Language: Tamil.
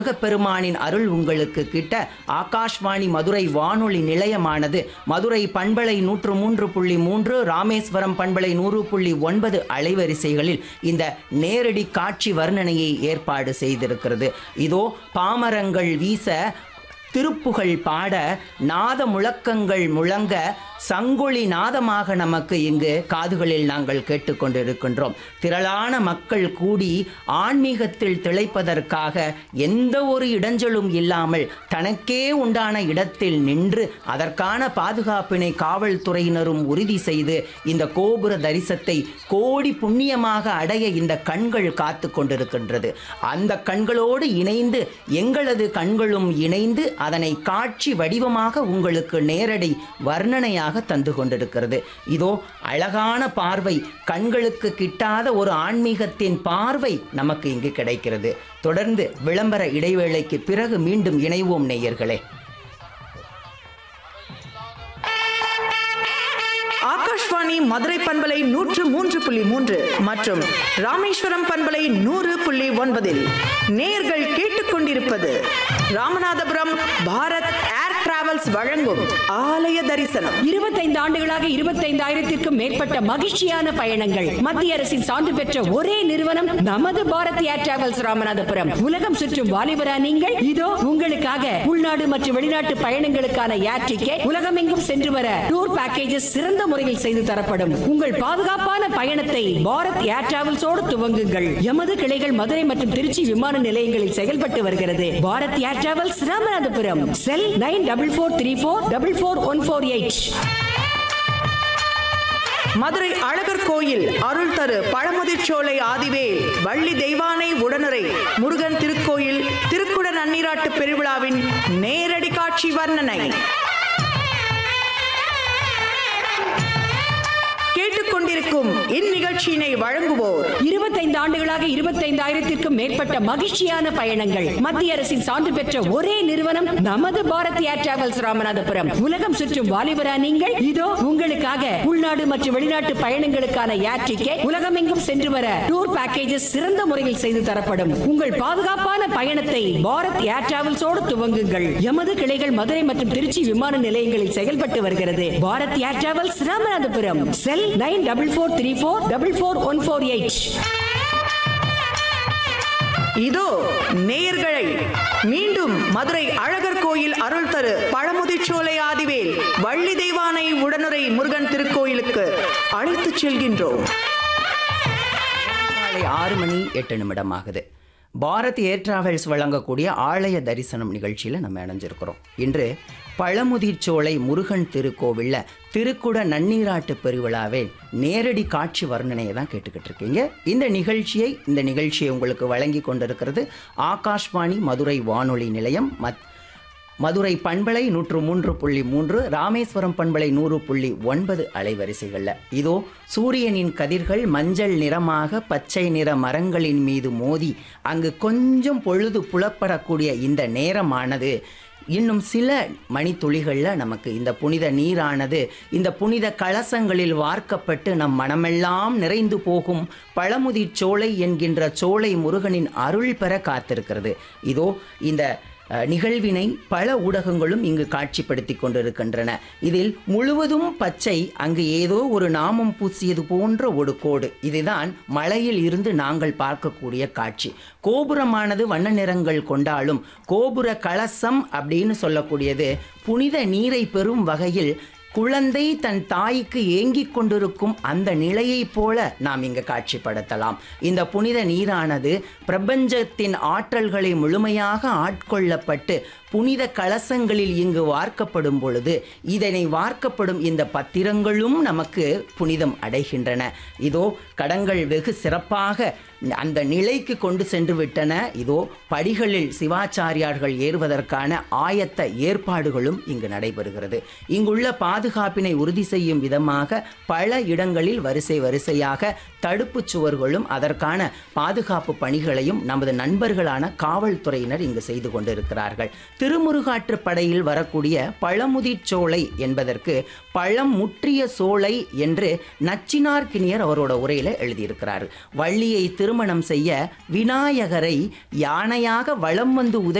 முருகப்பெருமானின் அருள் உங்களுக்கு கிட்ட ஆகாஷ்வாணி மதுரை வானொலி நிலையமானது மதுரை பண்பலை நூற்று மூன்று புள்ளி மூன்று ராமேஸ்வரம் பண்பலை நூறு புள்ளி ஒன்பது அலைவரிசைகளில் இந்த நேரடி காட்சி வர்ணனையை ஏற்பாடு செய்திருக்கிறது இதோ பாமரங்கள் வீச திருப்புகழ் பாட நாத முழக்கங்கள் முழங்க சங்கொலி நாதமாக நமக்கு இங்கு காதுகளில் நாங்கள் கேட்டுக்கொண்டிருக்கின்றோம் திரளான மக்கள் கூடி ஆன்மீகத்தில் திளைப்பதற்காக எந்த ஒரு இடைஞ்சலும் இல்லாமல் தனக்கே உண்டான இடத்தில் நின்று அதற்கான பாதுகாப்பினை காவல்துறையினரும் உறுதி செய்து இந்த கோபுர தரிசனத்தை கோடி புண்ணியமாக அடைய இந்த கண்கள் காத்து கொண்டிருக்கின்றது அந்த கண்களோடு இணைந்து எங்களது கண்களும் இணைந்து அதனை காட்சி வடிவமாக உங்களுக்கு நேரடி வர்ணனையாக தந்து கொண்டிருக்கிறது இதோ அழகான பார்வை கண்களுக்கு கிட்டாத ஒரு ஆன்மீகத்தின் பார்வை நமக்கு இங்கு கிடைக்கிறது தொடர்ந்து விளம்பர இடைவேளைக்கு பிறகு மீண்டும் இணைவோம் நேயர்களே ஆகாஷ்வாணி மதுரை பண்பலை நூற்று மூன்று புள்ளி மூன்று மற்றும் ராமேஸ்வரம் பண்பலை நூறு புள்ளி ஒன்பதில் நேர்கள் கேட்டுக்கொண்டிருப்பது ராமநாதபுரம் பாரத் ஏர் டிராவல்ஸ் வழங்கும் ஆலய தரிசனம் இருபத்தைந்து ஆண்டுகளாக இருபத்தைந்தாயிரத்திற்கும் மேற்பட்ட மகிழ்ச்சியான பயணங்கள் மத்திய அரசின் சான்று பெற்ற ஒரே நிறுவனம் நமது பாரத் ஏர் டிராவல்ஸ் ராமநாதபுரம் உலகம் சுற்றும் வாலிபரா நீங்கள் இதோ உங்களுக்காக உள்நாடு மற்றும் வெளிநாட்டு பயணங்களுக்கான ஏர் டிக்கெட் உலகமெங்கும் சென்று வர டூர் பேக்கேஜஸ் சிறந்த முறையில் செய்து தரப்படும் உங்கள் பாதுகாப்பான பயணத்தை பாரத் ஏர் டிராவல்ஸோடு துவங்குங்கள் எமது கிளைகள் மதுரை மற்றும் திருச்சி விமான நிலையங்களில் செயல்பட்டு வருகிறது Bharat air travels Ramanathapuram cell nine double four three four double four one four eight Madurai Alagar Kovil அருள் தரு பழமுதிர்ச்சோலை ஆதிவேல் வள்ளி தெய்வானை உடனுரை முருகன் திருக்கோயில் திருக்குட நன்னீராட்டு பெருவிழாவின் நேரடி காட்சி வர்ணனை கேட்டுக்கொண்டிருக்கும் இந்நிகழ்ச்சியினை வழங்குவோர் இருபத்தைந்து ஆண்டுகளாக இருபத்தைந்தாயிரத்திற்கும் மேற்பட்ட மகிழ்ச்சியான பயணங்கள் மத்திய அரசின் சான்று பெற்ற ஒரே நிறுவனம் நமது பாரத் ஏர் டிராவல்ஸ் ராமநாதபுரம் உலகம் சுற்றும் வாலிபரா நீங்கள் இதோ உங்களுக்காக உள்நாடு மற்றும் வெளிநாட்டு பயணங்களுக்கான ஏர் டிக்கெட் உலகமெங்கும் சென்று வர டூர் பேக்கேஜஸ் சிறந்த முறையில் செய்து தரப்படும் உங்கள் பாதுகாப்பான பயணத்தை பாரத் ஏர் டிராவல்ஸோடு துவங்குங்கள் எமது கிளைகள் மதுரை மற்றும் திருச்சி விமான நிலையங்களில் செயல்பட்டு வருகிறது Bharat air travels Ramanathapuram cell nine double four three four double four one four eight இதோ நேயர்களை மீண்டும் மதுரை அழகர் கோயில் அருள் தரு பழமுதிர்ச்சோலை ஆதிவேல் வள்ளி தெய்வானை உடனுரை முருகன் திருக்கோயிலுக்கு அழைத்துச் செல்கின்றோம் காலை ஆறு மணி எட்டு நிமிடம் ஆகுது பாரத் ஏர் டிராவல்ஸ் வழங்கக்கூடிய ஆலய தரிசனம் நிகழ்ச்சியில் நம்ம இணைஞ்சிருக்கிறோம் இன்று பழமுதிர்ச்சோலை முருகன் திருக்கோவிலில் திருக்குட நன்னீராட்டு பெருவிழாவே நேரடி காட்சி வர்ணனையை தான் கேட்டுக்கிட்டு இருக்கீங்க இந்த நிகழ்ச்சியை இந்த நிகழ்ச்சியை உங்களுக்கு வழங்கி கொண்டிருக்கிறது ஆகாஷ்வாணி மதுரை வானொலி நிலையம் மத் மதுரை பண்பலை நூற்று மூன்று புள்ளி மூன்று ராமேஸ்வரம் பண்பலை நூறு புள்ளி ஒன்பது அலைவரிசைகளில் இதோ சூரியனின் கதிர்கள் மஞ்சள் நிறமாக பச்சை நிற மரங்களின் மீது மோதி அங்கு கொஞ்சம் பொழுது புலப்படக்கூடிய இந்த நேரமானது இன்னும் சில மணித்துளிகளில் நமக்கு இந்த புனித நீரானது இந்த புனித கலசங்களில் வார்க்கப்பட்டு நம் மனமெல்லாம் நிறைந்து போகும் பழமுதிர் சோலை என்கின்ற சோலை முருகனின் அருள் பெற காத்திருக்கிறது இதோ இந்த அஹ், நிகழ்வினை பல ஊடகங்களும் இங்கு காட்சிப்படுத்தி கொண்டிருக்கின்றன இதில் முழுவதும் பச்சை அங்கு ஏதோ ஒரு நாமம் பூசியது போன்ற ஒரு கோடு இதுதான் மலையில் இருந்து நாங்கள் பார்க்கக்கூடிய காட்சி கோபுரமானது வண்ண நிறங்கள் கொண்டாலும் கோபுர கலசம் அப்படின்னு சொல்லக்கூடியது புனித நீரை பெறும் வகையில் குழந்தை தன் தாய்க்கு ஏங்கிக் கொண்டிருக்கும் அந்த நிலையைப் போல நாம் இங்கு காட்சிப்படுத்தலாம் இந்த புனித நீரானது பிரபஞ்சத்தின் ஆற்றல்களை முழுமையாக ஆட்கொள்ளப்பட்டு புனித கலசங்களில் இங்கு வார்க்கப்படும் பொழுது இதனை வார்க்கப்படும் இந்த பத்திரங்களும் நமக்கு புனிதம் அடைகின்றன இதோ கடங்கள் வெகு சிறப்பாக அந்த நிலைக்கு கொண்டு சென்று விட்டன இதோ படிகளில் சிவாச்சாரியார்கள் ஏறுவதற்கான ஆயத்த ஏற்பாடுகளும் இங்கு நடைபெறுகிறது இங்குள்ள பாதுகாப்பினை உறுதி செய்யும் விதமாக பல இடங்களில் வரிசை வரிசையாக தடுப்புச் சுவர்களும் அதற்கான பாதுகாப்பு பணிகளையும் நமது நண்பர்களான காவல்துறையினர் இங்கு செய்து கொண்டிருக்கிறார்கள் திருமுருகாற்று படையில் வரக்கூடிய பழமுதிர் சோலை என்பதற்கு பழம் முற்றிய சோலை என்று நச்சினார்கினியர் அவரோட உரையில எழுதியிருக்கிறார் வள்ளியை திரு திருமணம் செய்ய விநாயகரை யானையாக வலம் வந்து உதவி